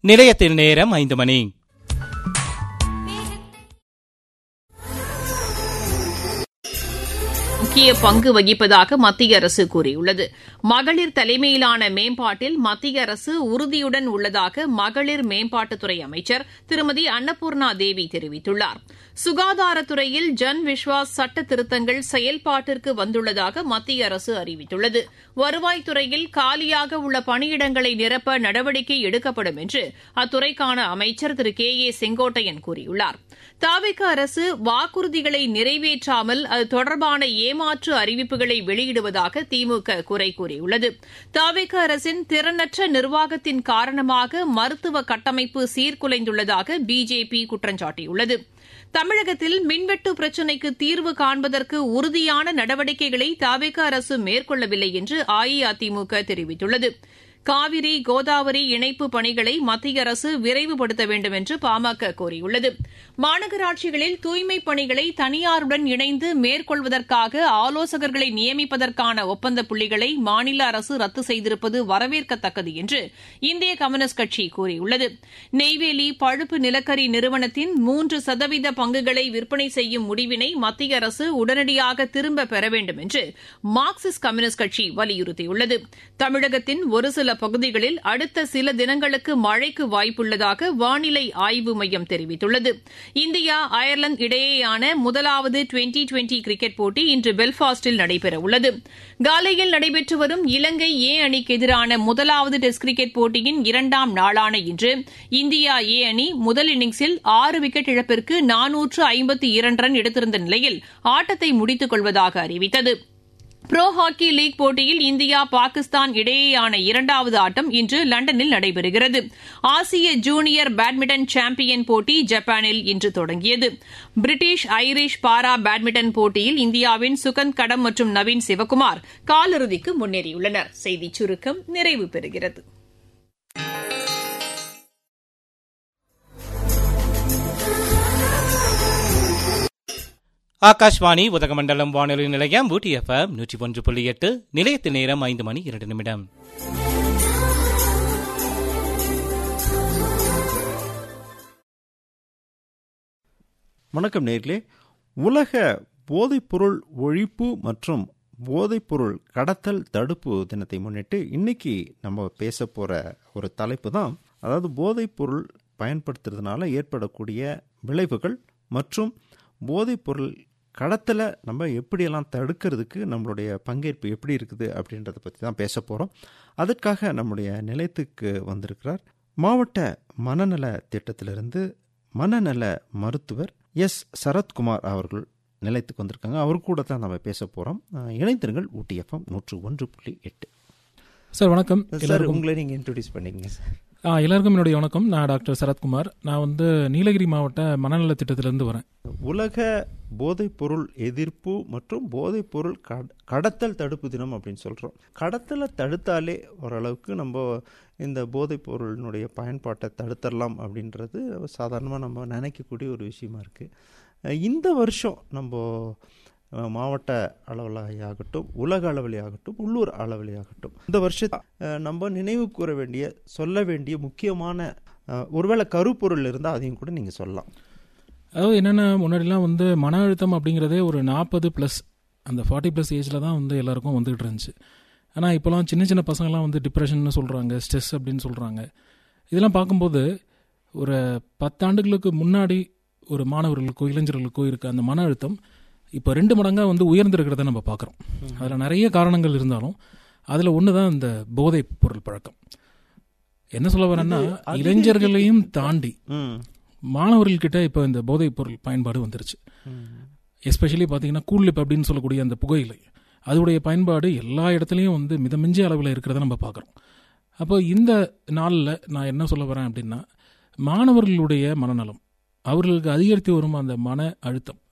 நிலையத்தில் நேரம் ஐந்து மணி முக்கிய பங்கு வகிப்பதாக மத்திய அரசு கூறியுள்ளது மகளிர் தலைமையிலான மேம்பாட்டில் மத்திய அரசு உறுதியுடன் உள்ளதாக மகளிர் மேம்பாட்டுத்துறை அமைச்சர் திருமதி அன்னபூர்ணா தேவி தெரிவித்துள்ளார் சுகாதாரத்துறையில் ஜன் விஸ்வாஸ் சட்ட திருத்தங்கள் செயல்பாட்டிற்கு வந்துள்ளதாக மத்திய அரசு அறிவித்துள்ளது வருவாய்த்துறையில் காலியாக உள்ள பணியிடங்களை நிரப்ப நடவடிக்கை எடுக்கப்படும் என்று அத்துறைக்கான அமைச்சர் திரு கே ஏ செங்கோட்டையன் கூறியுள்ளார் தாவிக அரசு வாக்குறுதிகளை நிறைவேற்றாமல் அது தொடர்பான ஏமாற்று அறிவிப்புகளை வெளியிடுவதாக திமுக குறை கூறியுள்ளது தாவிக அரசின் திறனற்ற நிர்வாகத்தின் காரணமாக மருத்துவ கட்டமைப்பு சீர்குலைந்துள்ளதாக பிஜேபி குற்றம் சாட்டியுள்ளது தமிழகத்தில் மின்வெட்டு பிரச்சினைக்கு தீர்வு காண்பதற்கு உறுதியான நடவடிக்கைகளை தாவேக அரசு மேற்கொள்ளவில்லை என்று அஇஅதிமுக தெரிவித்துள்ளது காவிரி கோதாவரி இணைப்பு பணிகளை மத்திய அரசு விரைவுபடுத்த வேண்டும் என்று பாமக கோரியுள்ளது மாநகராட்சிகளில் தூய்மைப் பணிகளை தனியாருடன் இணைந்து மேற்கொள்வதற்காக ஆலோசகர்களை நியமிப்பதற்கான ஒப்பந்த புள்ளிகளை மாநில அரசு ரத்து செய்திருப்பது வரவேற்கத்தக்கது என்று இந்திய கம்யூனிஸ்ட் கட்சி கூறியுள்ளது நெய்வேலி பழுப்பு நிலக்கரி நிறுவனத்தின் மூன்று சதவீத பங்குகளை விற்பனை செய்யும் முடிவினை மத்திய அரசு உடனடியாக திரும்ப பெற வேண்டும் என்று மார்க்சிஸ்ட் கம்யூனிஸ்ட் கட்சி வலியுறுத்தியுள்ளது தமிழகத்தின் ஒரு சில பகுதிகளில் அடுத்த சில தினங்களுக்கு மழைக்கு வாய்ப்புள்ளதாக வானிலை ஆய்வு மையம் தெரிவித்துள்ளது இந்தியா அயர்லாந்து இடையேயான முதலாவது டுவெண்டி டுவெண்டி கிரிக்கெட் போட்டி இன்று பெல்பாஸ்டில் நடைபெறவுள்ளது காலையில் நடைபெற்று வரும் இலங்கை ஏ அணிக்கு எதிரான முதலாவது டெஸ்ட் கிரிக்கெட் போட்டியின் இரண்டாம் நாளான இன்று இந்தியா ஏ அணி முதல் இன்னிங்ஸில் ஆறு விக்கெட் இழப்பிற்கு நானூற்று ஐம்பத்தி இரண்டு ரன் எடுத்திருந்த நிலையில் ஆட்டத்தை முடித்துக் கொள்வதாக அறிவித்தது புரோ ஹாக்கி லீக் போட்டியில் இந்தியா பாகிஸ்தான் இடையேயான இரண்டாவது ஆட்டம் இன்று லண்டனில் நடைபெறுகிறது ஆசிய ஜூனியர் பேட்மிண்டன் சாம்பியன் போட்டி ஜப்பானில் இன்று தொடங்கியது பிரிட்டிஷ் ஐரிஷ் பாரா பேட்மிண்டன் போட்டியில் இந்தியாவின் சுகந்த் கடம் மற்றும் நவீன் சிவகுமார் காலிறுதிக்கு முன்னேறியுள்ளனர் செய்திச் சுருக்கம் நிறைவு பெறுகிறது ஆகாஷ்வாணி உதகமண்டலம் வானொலி நிலையம் ஊட்டி எஃப்எம் நூற்றி ஒன்று புள்ளி எட்டு நிலையத்தில் நேரம் ஐந்து மணி இரண்டு நிமிடம் வணக்கம் நேர்களே உலக போதைப்பொருள் ஒழிப்பு மற்றும் போதைப்பொருள் கடத்தல் தடுப்பு தினத்தை முன்னிட்டு இன்னைக்கு நம்ம பேச போற ஒரு தலைப்பு தான் அதாவது போதைப்பொருள் பயன்படுத்துறதுனால ஏற்படக்கூடிய விளைவுகள் மற்றும் போதைப்பொருள் கடத்தலை நம்ம எப்படியெல்லாம் தடுக்கிறதுக்கு நம்மளுடைய பங்கேற்பு எப்படி இருக்குது அப்படின்றத பற்றி தான் பேச போகிறோம் அதற்காக நம்முடைய நிலையத்துக்கு வந்திருக்கிறார் மாவட்ட மனநல திட்டத்திலிருந்து மனநல மருத்துவர் எஸ் சரத்குமார் அவர்கள் நிலையத்துக்கு வந்திருக்காங்க அவர் கூட தான் நம்ம பேச போகிறோம் இணைந்திருங்கள் ஊட்டி எஃப்எம் நூற்று ஒன்று புள்ளி எட்டு சார் வணக்கம் சார் எல்லாருக்கும் உங்களை நீங்கள் இன்ட்ரடியூஸ் பண்ணிக்கங்க சார் ஆ, எல்லாருக்கும் என்னுடைய வணக்கம் நான் டாக்டர் சரத்குமார் நான் வந்து நீலகிரி மாவட்ட மனநல திட்டத்திலிருந்து வரேன் உலக போதைப்பொருள் எதிர்ப்பு மற்றும் போதைப்பொருள் கட- கடத்தல் தடுப்பு தினம் அப்படின்னு சொல்கிறோம் கடத்தலை தடுத்தாலே ஓரளவுக்கு நம்ம இந்த போதைப்பொருளினுடைய பயன்பாட்டை தடுத்துடலாம் அப்படின்றது சாதாரணமாக நம்ம நினைக்கக்கூடிய ஒரு விஷயமா இருக்குது இந்த வருஷம் நம்ம அஹ், மாவட்ட அளவில் ஆகட்டும் உலக அளவிலே ஆகட்டும் உள்ளூர் அளவிலே ஆகட்டும் இந்த வருஷத்தை அஹ், நம்ம நினைவு கூற வேண்டிய சொல்ல வேண்டிய முக்கியமான அஹ், ஒருவேளை கருப்பொருள் இருந்தால் அதையும் கூட நீங்கள் சொல்லலாம் அதாவது என்னென்ன முன்னாடிலாம் வந்து மன அழுத்தம் அப்படிங்கிறதே ஒரு நாற்பது ப்ளஸ் அந்த ஃபார்ட்டி ப்ளஸ் ஏஜில் தான் வந்து எல்லாருக்கும் வந்துகிட்டு இருந்துச்சு ஆனால் இப்போலாம் சின்ன சின்ன பசங்கள்லாம் வந்து டிப்ரெஷன் சொல்கிறாங்க ஸ்ட்ரெஸ் அப்படின்னு சொல்கிறாங்க இதெல்லாம் பார்க்கும்போது ஒரு பத்தாண்டுகளுக்கு முன்னாடி ஒரு மாணவர்களுக்கோ இளைஞர்களுக்கோ இருக்க அந்த மன அழுத்தம் இப்போ ரெண்டு மடங்காக வந்து உயர்ந்திருக்கிறத நம்ம பார்க்குறோம் அதில் நிறைய காரணங்கள் இருந்தாலும் அதில் ஒன்று தான் இந்த போதைப் பொருள் பழக்கம் என்ன சொல்ல வரேன்னா இது அதிகரிக்க- இளைஞர்களையும் தாண்டி ம் மாணவர்கள்கிட்ட இப்போ இந்த போதைப் பொருள் பயன்பாடு வந்துருச்சு எஸ்பெஷலி பார்த்தீங்கன்னா கூல்லிப் அப்படின்னு சொல்லக்கூடிய அந்த புகையிலை அதோடைய பயன்பாடு எல்லா இடத்துலையும் வந்து மிதமிஞ்சிய அளவில் இருக்கிறத நம்ம பார்க்குறோம் அப்போ இந்த நாளில் நான் என்ன சொல்ல வரேன் அப்படின்னா மாணவர்களுடைய மனநலம் அவர்களுக்கு அதிகரித்து வரும் அந்த மன அழுத்தம்